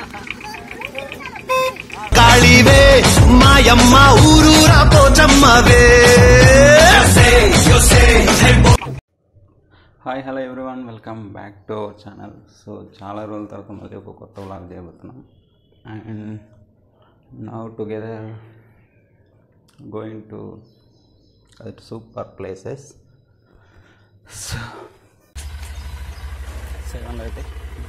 కాళీవే మాయమ్మ ఊరూరా పోచమ్మవే hi hello everyone welcome back to our channel so చాలా రోజుల తర్వాత మళ్ళీ ఒక కొత్త వ్లాగ్ చేయబోతున్నాం and now together going to super places so seven అయితే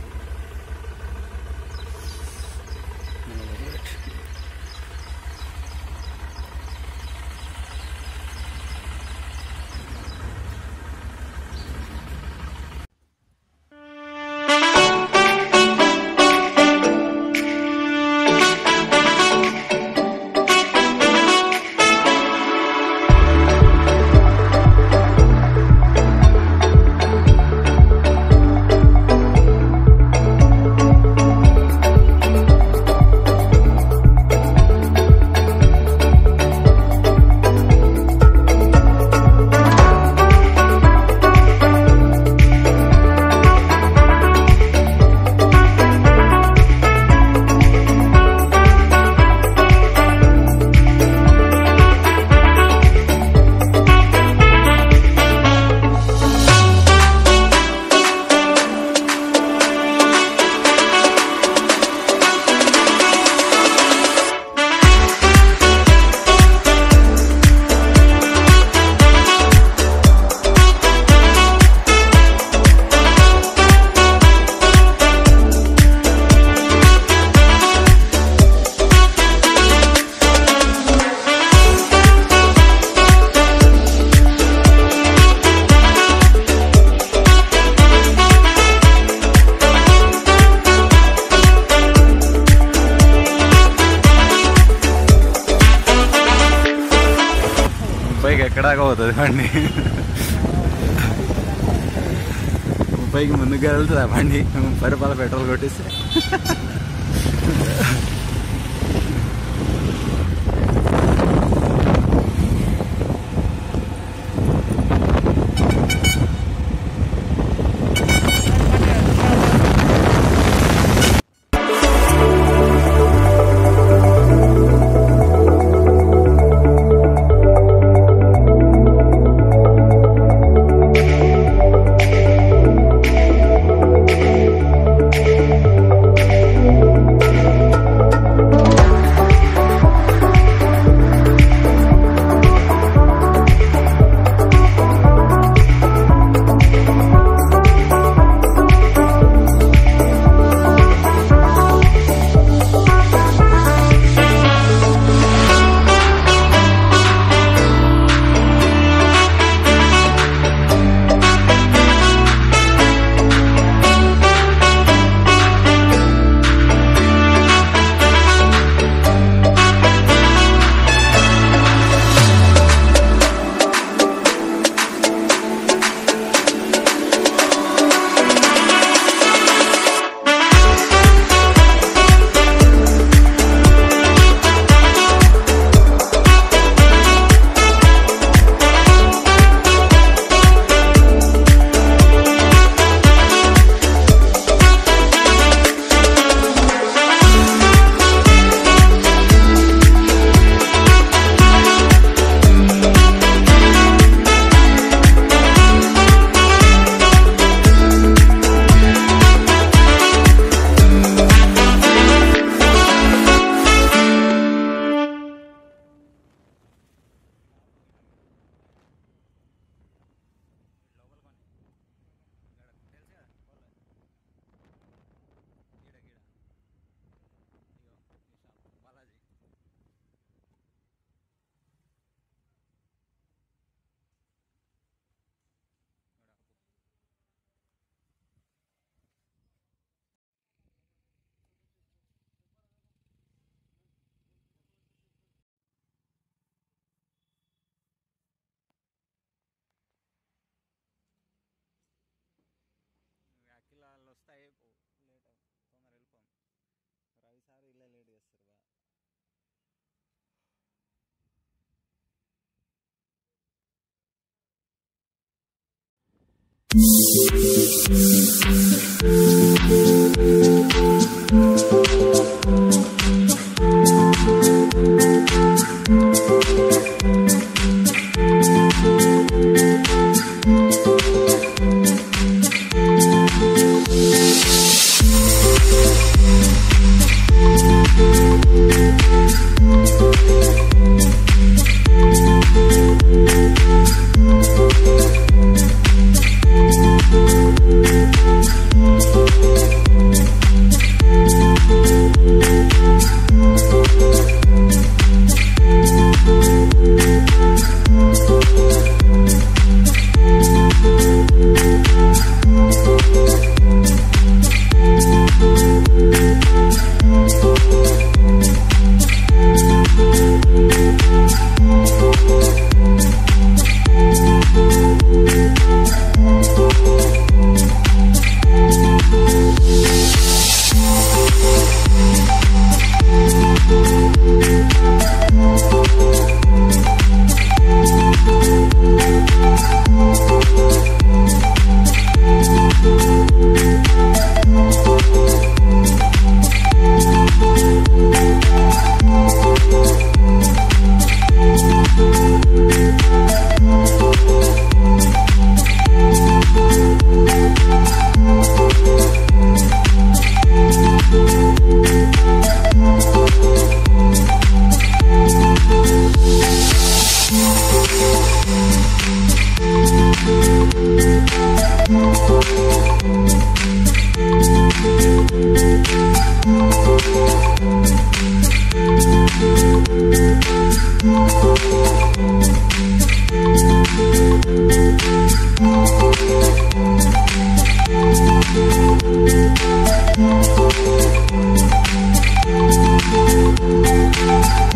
ముప్పైకి ఎక్కడాక పోతుంది బండి ముప్పైకి ముందుకు వెళ్తుంది ఆ బండి ముప్పై రూపాయల పెట్రోల్ కొట్టేస్తే వాళ్ళు వస్తాయి లేట్ తొందర వెళ్ళిపోం రవి సార్ ఇలా లేట్ చేస్తారు బా Thank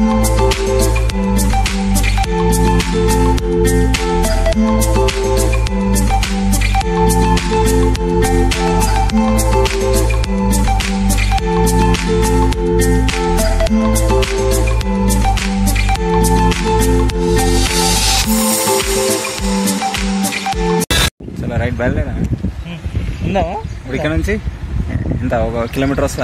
చలో రైట్ బయలుదేరా ఉందామా ఇప్పుడు ఇక్కడ నుంచి ఎంత ఒక కిలోమీటర్ వస్తా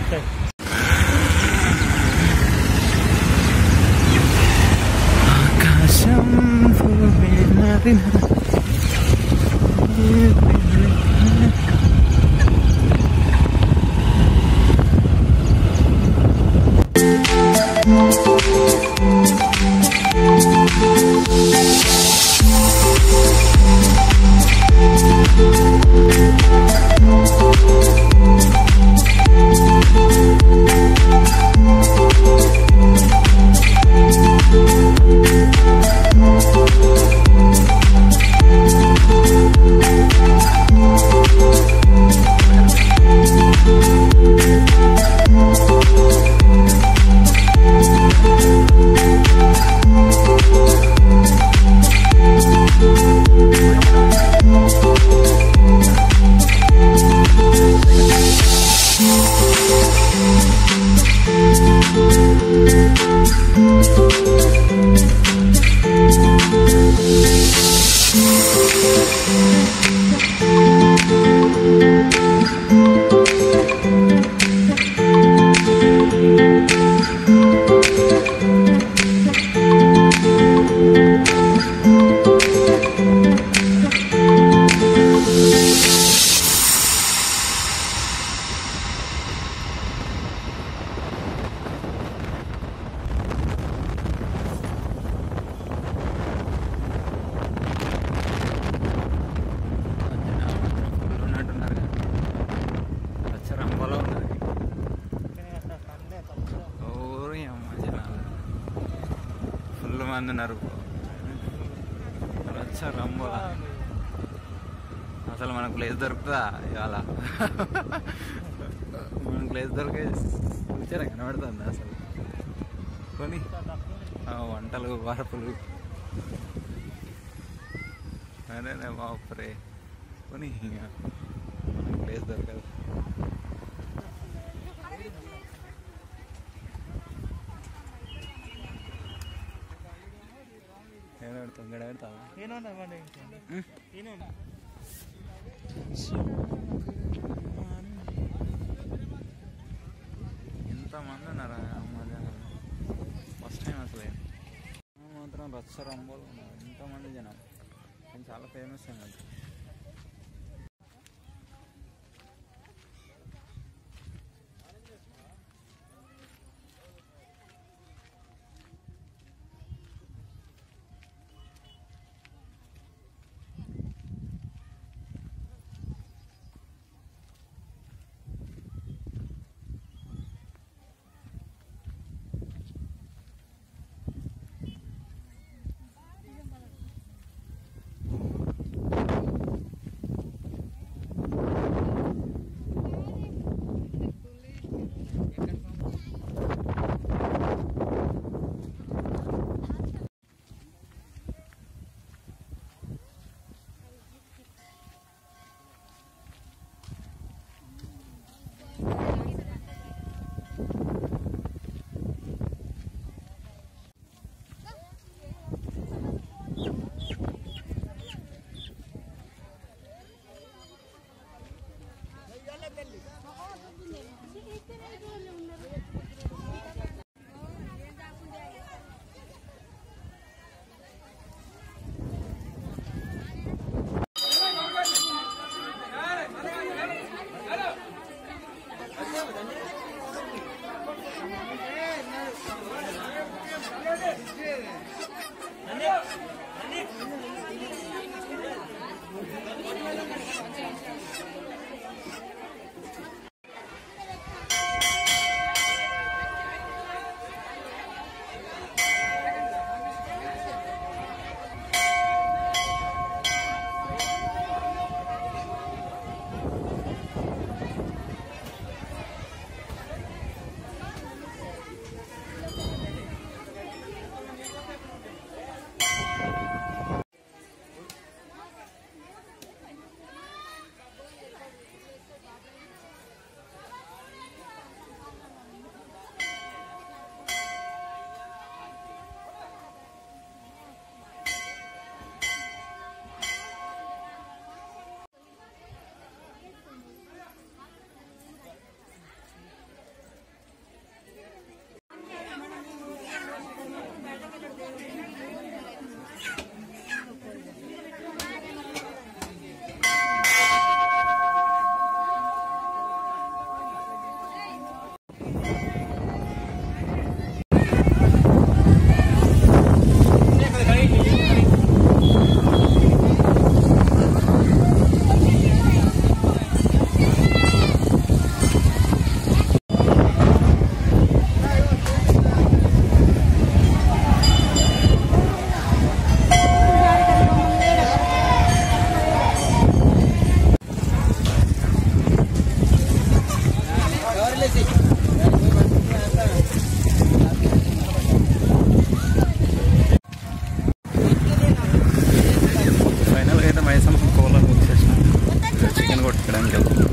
ఆకాశం భూమి నది ఉన్నట్టున్నారు రంబలో ఉన్నది ఓరి అమ్మ జనాలు ఫుల్ మంది ఉన్నారు రచ్చ రంబోలా అసలు మనకు ప్లేస్ దొరుకుతుందా ఇవాళ మనకు ప్లేస్ దొరికే కూర్చొని కనబడుతుంది అసలు కొని ఆ, వంటలు వరపులు అరే బాపరే కొని ఇక మనకు ప్లేస్ దొరకదు ఏడ పెడతావు గడ పెడతావా ఎంతమంది ఉన్నారా అమ్మ జనాలు ఫస్ట్ టైం అసలే ఆ మాత్రం రచ్చ రంబోలు ఉన్నారు ఎంతమంది జనం కానీ చాలా ఫేమస్ అన్నది ఫైనల్గా అయితే మైసమ్మ కోళ్ళని బుక్ చేసిన చికెన్ కొట్టుకోవడానికి వెళ్తాం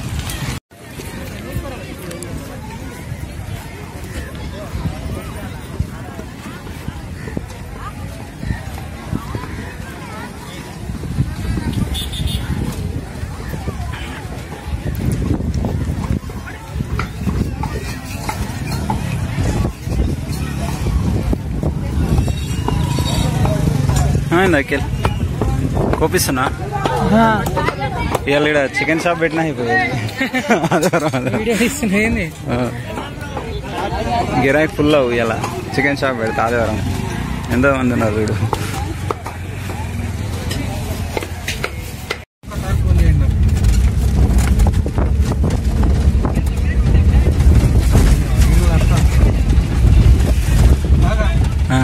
అయింది అఖిల్ కోపిస్తున్నా ఇవాళ ఇక్కడ చికెన్ షాప్ పెట్టినా అయిపోయింది ఆదివారం ఆదివారం. ఆ. గిరాకీ ఫుల్ అవు ఇలా చికెన్ షాప్ పెడతా ఆదివారం ఎంతో మంది ఉన్నారు వీడు ఆ.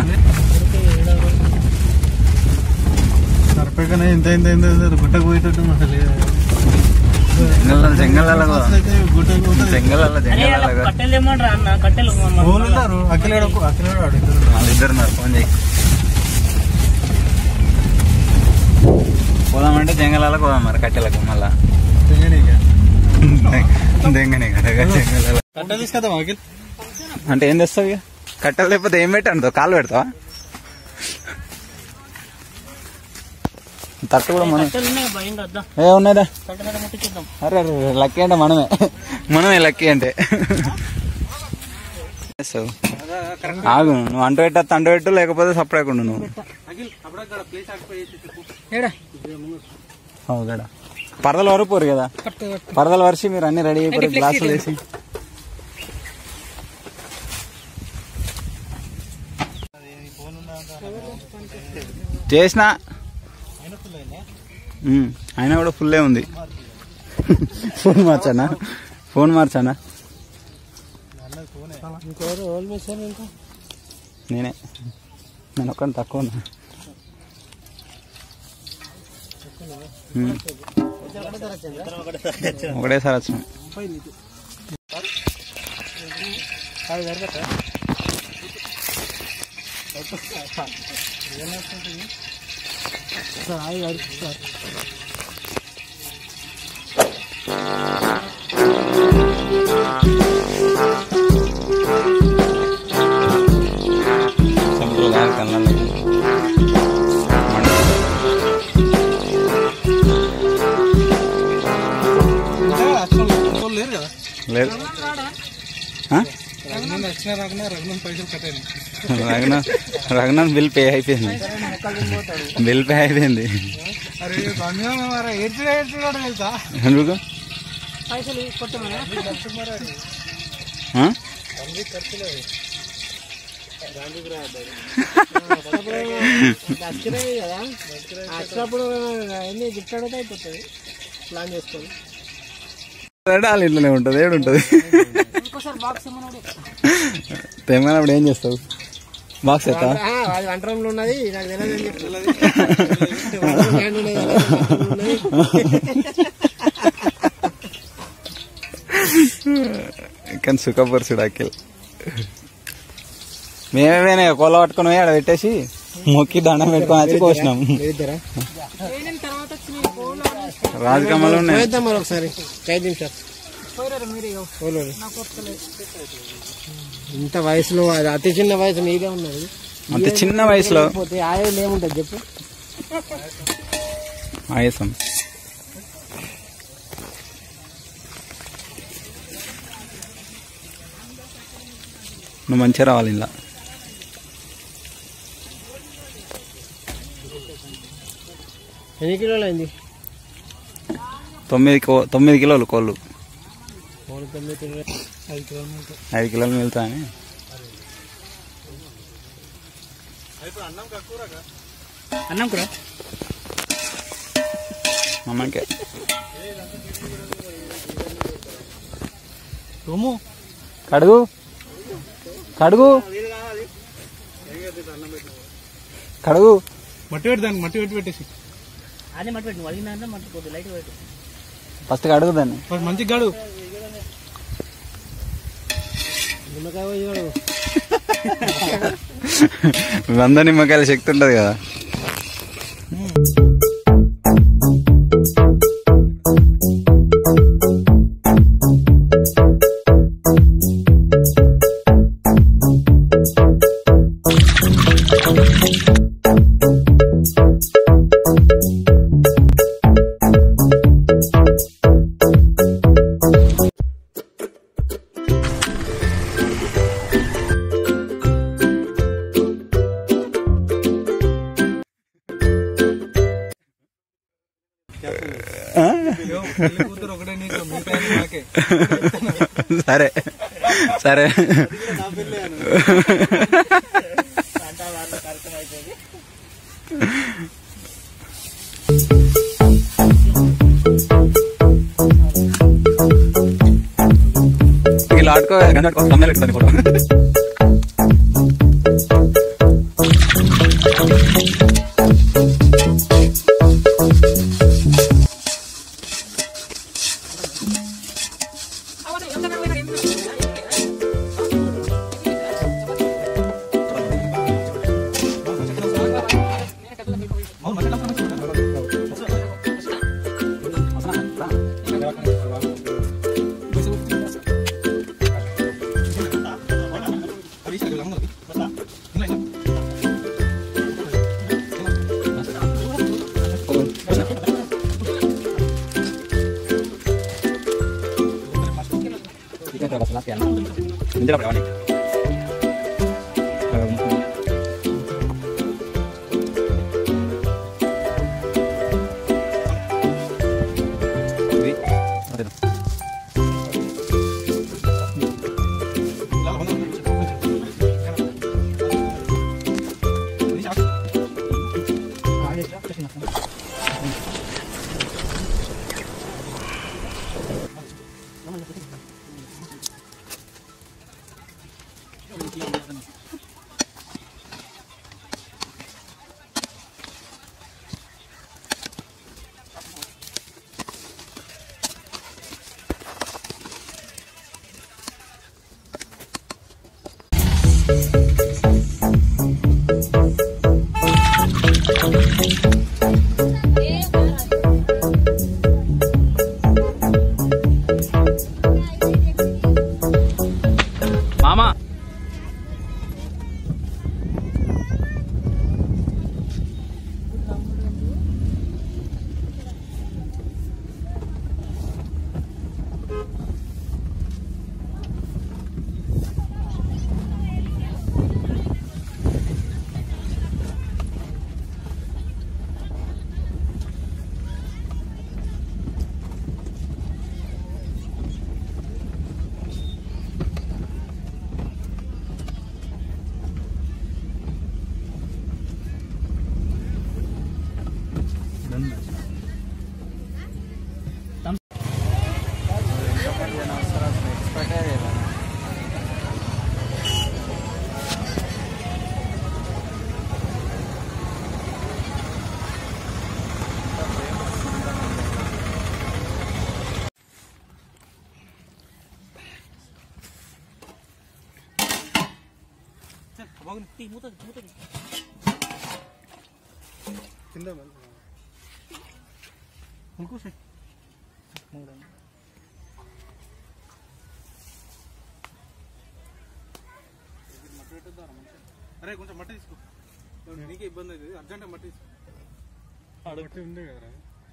సరిపోయి ఇంత ఇంత ఇంత ఇంత గుట్టకు పోయేటట్టు అసలు జంగల్ జంగలలో గుట్టకు పోతుంది జంగలలో జంగలలో కట్టెలు ఏమంటారా అన్న కట్టెలు ఫోన్ ఉన్నారు అఖిలేడు అఖిలేడు వాడు ఇద్దరు వాళ్ళిద్దరు ఉన్నారు ఫోన్ చేయి పోదామంటే జంగలాలకు పోదాం మరి కట్టెలకు మళ్ళా తెగనీగా. దెంగనే కదా జంగలాల కట్ట తీసుకొద్దాం అఖిల్ అంటే ఏం తెస్తావు ఇక కట్టెలు లేకపోతే ఏం పెట్టాను కాలు పెడతావా తట్టు కూడా మనం కట్టెలు ఉన్నాయి భయం కదా ఏ ఉన్నదా కట్టెల మీద ముట్టించుద్దాం అరే అరే, అరే, లక్కీ అంటే మనమే మనమే లక్కీ అంటే సో, ఆగు నువ్వు అంటు పెట్టద్దు అంటు పెట్టు లేకపోతే సపరేట్ ఉండు నువ్వు అవు గడ పరదలు వరకు పోరు కదా పరదల వరిసి మీరు అన్ని రెడీ అయిపోయి గ్లాసులు వేసి చేసిన ఉమ్, అయినా కూడా ఫుల్లే ఉంది ఫోన్ మార్చానా ఫోన్ మార్చానా నేనే నేను ఒక్కని తక్కువ ఉన్నా ఉమ్. ఒకటేసారి వచ్చిన సింపుల్ గా కళ్ళల్లో ఫోన్ లేరు కదా లేదు ఆ? రఘునంద్ వచ్చినా రాకుండా రఘునంద్ పైసలు కట్టాలి రఘునాథ్ రఘునాథ్ బిల్ పే అయిపోయింది బిల్ పే అయిపోయింది అరే రఘునంద్ మరి ఏడ్చుడు ఏడ్చుడు కూడా తెలుసా ఎందుకు పైసలు కొట్టమని ఆ? వచ్చినాయి కదా వచ్చినప్పుడు అన్ని గిఫ్ట్ అడిగితే అయిపోతుంది ప్లాన్ చేసుకొని అంటే వాళ్ళ ఇంట్లోనే ఉంటుంది ఏడు ఉంటుంది ఇంకోసారి బాక్స్ ఏమన్నాడు తెమ్మన్నప్పుడు ఏం చేస్తావు బాక్స్ ఎత్తా అది వంట రూమ్ లో ఉన్నది నాకు తెలియదు అని చెప్పి హ్యాండ్ ఉన్నది, అలాగే వంట room లో ఉన్నది. కానీ సుఖపరుచుడు అఖిల్ మేమేమైనా కోల పట్టుకొని పోయి ఆడ పెట్టేసి మొక్కి దండం పెట్టుకొని వచ్చి కోసినాం మీరిద్దరా? రాజకమ్మలు ఉన్నాయి పోయిద్దాం మరి ఒకసారి ఐదు నిమిషాలు పోలేరు. ఇంత వయసులో అది అతి చిన్న వయసు మీదే ఉన్నది అంత చిన్న వయసులో పోతే ఆయుధం ఏముంటది చెప్పు ఆయాసం నువ్వు మంచిగా రావాలి ఇలా ఎన్ని కిలోలు అయింది తొమ్మిది కో తొమ్మిది కిలోలు కోళ్ళు మూడు తొమ్మిది కిలోలు ఐదు కిలోలు ఐదు కిలోలు మిగులుతాయని అన్నం కూడా అమ్మకే రొమ్ము కడుగు కడుగు కడుగు మట్టి పెట్టి దానికి మట్టి పెట్టి పెట్టేసి అదే మట్టి పెట్టు అడిగిన మట్టి పోతుంది లైట్ పెట్టు ఫస్ట్ కడుగు దాన్ని వాడు మంచి గాడు నిమ్మకాయ పోయి చూడు వంద నిమ్మకాయల శక్తి ఉంటుంది కదా పెళ్లి కూతురు ఒకటే నీకు మిగతా నాకే సరే సరే ఇలా ఆడుకో గంట ఆడుకో తొందర పెట్టుకొని కూడా ఇందులో రావాలి ఇది అదే మామా అరే కొంచెం మట్టి తీసుకో నీకే ఇబ్బంది అవుతుంది అర్జెంట్ మట్టి తీసుకో మట్టి ఉండే కదరా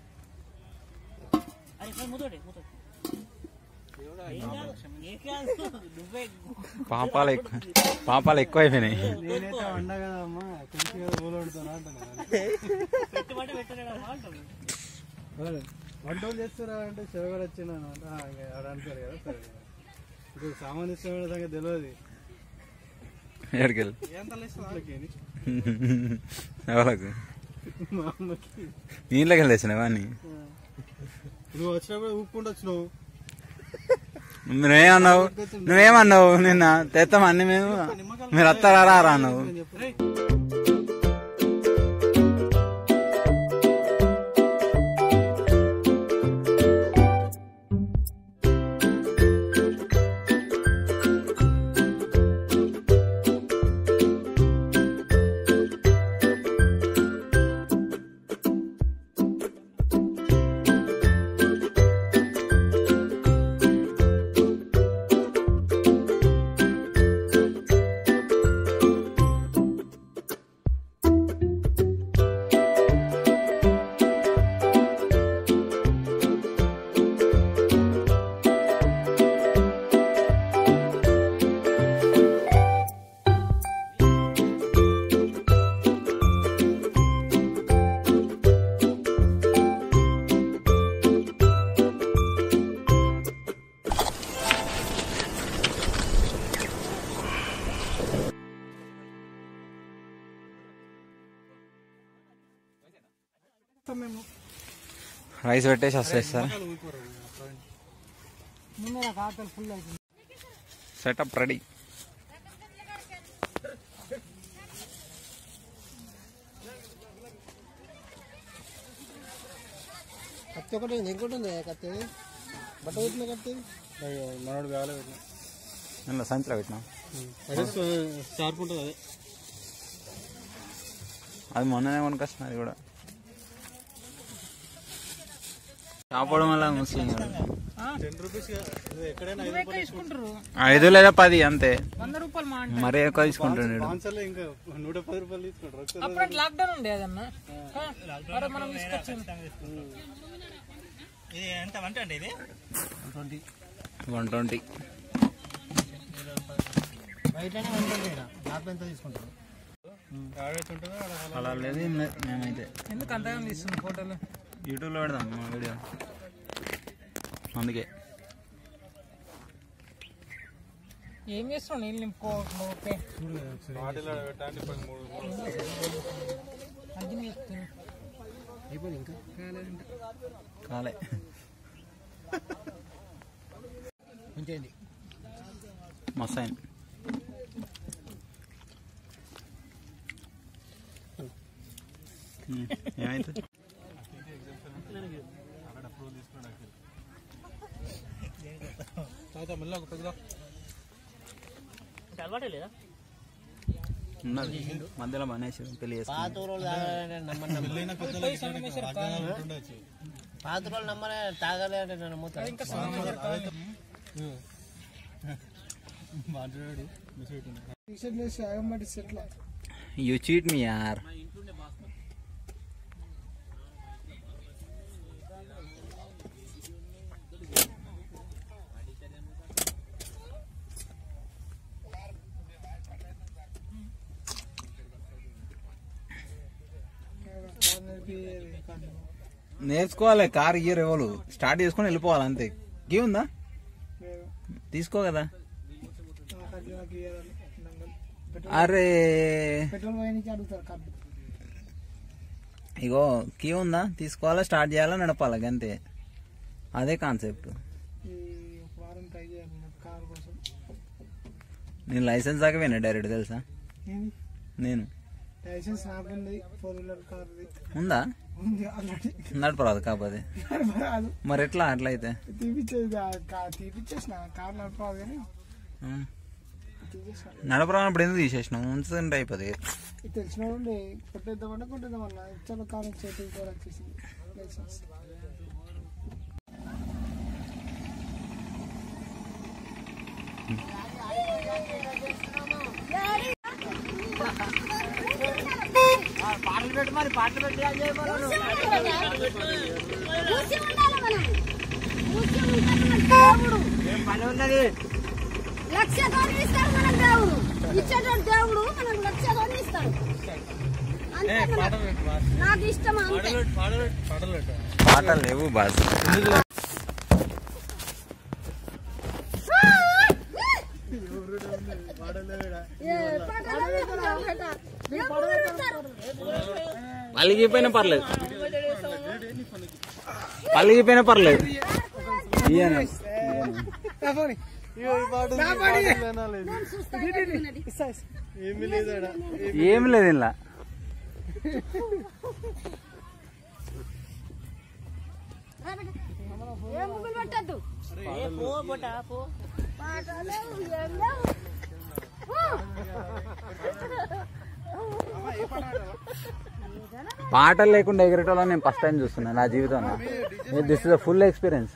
పాపాలు ఎక్కువ పాపాలు ఎక్కువ అయిపోయినాయి నేనైతే వండా కదా అమ్మా తెలిసి కదా ఊలడుతానా అంటున్నా వంట వాళ్ళు చేస్తారా అంటే శివగారు వచ్చిన ఆడ అంటారు కదా సరే ఇప్పుడు సామాన్ ఇష్టమైన సంగతి తెలియదు ఎక్కడికెళ్ళి ఎంత ఎవరికి మా అమ్మకి నీ ఇంట్లోకి వెళ్ళి తెచ్చినావా అని నువ్వు వచ్చినప్పుడు ఊపుకుంటూ వచ్చినావు నువ్వేమన్నావు నువ్వేమన్నావు నిన్న తెస్తాం అన్ని మేము మీరు వస్తారా రా అన్నావు నేను చెప్పు మేము రైస్ పెట్టేసి వస్తాయి సార్ ముందే నాకు ఆకలి ఫుల్ అవుతుంది సెటప్ రెడీ కత్తి ఒకటి ఉంది ఇంకోటి ఉంది కత్తి బట్ట పెట్టిన కత్తి మనోడు వేల ఇలా సంచిలో పెట్టినా అదే షార్ప్ ఉంటుంది అదే అది మొన్ననే కొనుకొచ్చిన అది కూడా కాపాడడం వల్ల ముస్లిం టెన్ రూపీస్ ఎక్కడైనా ఐదు లేదా పది అంతే వంద రూపాయలు మా మరీ ఎక్కువ తీసుకుంటున్నాడు స్పాన్సర్లో ఇంకా నూట పది రూపాయలు తీసుకుంటారు ఒకసారి అప్పుడు లాక్డౌన్ ఉండే అదన్నా మరి మనం తీసుకొచ్చాం వన్ ట్వంటీ బయటనే ఉంటుంది నాకు ఎంత తీసుకుంటారు ఆడైతే ఉంటుందో ఆడ అలా లేదు ఏం లేదు మేమైతే ఎందుకు అంతగా తీస్తున్నాం ఫోటోలు యూట్యూబ్లో పెడదాం మా వీడియో అందుకే ఏం చేస్తున్నావు నీళ్ళు నింపుకో ఓకే వాటిలో పెట్టండి పది మూడు కంటిన్యూ చేస్తున్నాను అయిపోయింది ఇంకా కాలే ఉంచేయండి మస్తు అయింది ఉమ్, ఏమైంది తర్వాత మళ్ళీ ఒక పెద్ద ఉన్నది మధ్యలో మనేసి పెళ్లి చేసుకున్నాం పాత రోజులు తాగాలంటే నమ్మని పెళ్ళైన కొత్తలో ఉండొచ్చు పాత రోజులు నమ్మనే తాగాలి అంటే నన్ను నమ్ముతాను మాట్లాడాడు మిస్ అవుతుంది టీషర్ట్ వేసి ఆగం పట్టి సెట్లా యూ చీట్ మీ యార్ నేర్చుకోవాలి కార్ ఇయర్ ఎవరు స్టార్ట్ చేసుకొని వెళ్ళిపోవాలి అంతే గీ ఉందా తీసుకో కదా అరే పెట్రోల్ పోయడానికి అడుగుతారు కార్డు ఇగో కీ ఉందా తీసుకోవాలా స్టార్ట్ చేయాలా నడపాలి అంతే అదే కాన్సెప్ట్ ఈ ఒక వారం ట్రై చేయాలి నాకు కార్ కోసం నేను లైసెన్స్ దాకా పోయినా డైరెక్ట్ తెలుసా ఏంది నేను లైసెన్స్ నాకు ఉంది ఫోర్ వీలర్ కార్ ఉందా ఉంది ఆల్రెడీ నడపరాదు కాకపోతే రాదు మరి ఎట్లా అట్లయితే తీపిచ్చేది ఆ కా- తీపిచ్చేసిన కార్ నడపరాదు కానీ ఉం. తీసేసిన నడపరానప్పుడు ఎందుకు తీసేసినావు ఉంచుతుంటే అయిపోతుంది ఇది తెలిసిన ఉండి కొట్టేద్దామన్నా కొట్టేద్దామన్నా ఇచ్చాను కార్ చేతికి కూడా వచ్చేసింది లైసెన్స్ కూర్చి ఉండాలి మనం కూర్చి ఉంటే మనకు దేవుడు లక్ష్యతో ఇస్తాడు మనకు దేవుడు ఇచ్చేటోడు దేవుడు మనకు లక్ష్యతో ఇస్తాడు అంతే మనకు. నాకు ఇష్టం అంతే పాడలు పాడలు పెట్టు పాటలు లేవు బాస్ ఏ పాటలు పెడతారు, బేట. ఎవరు పెడతారు? పలిగిపోయినా పర్లేదు పలిగిపోయినా పర్లేదు ఇయ్యను. నేను చూస్తా ఎక్కడున్నది. ఏమీ లేదాడా ఏం లేదు ఇలా రా బేట. ఏం ముగ్గులు పెట్టద్దు పాటలు ఏం లేవు. పో. పాటలు లేకుండా ఎగరేటోళ్ళ నేను ఫస్ట్ టైం చూస్తున్నా నా జీవితంలో దిస్ ఇస్ ఫుల్ ఎక్స్పీరియన్స్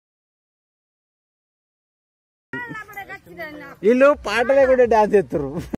వీళ్ళు పాట లేకుండా డాన్స్ చేస్తారు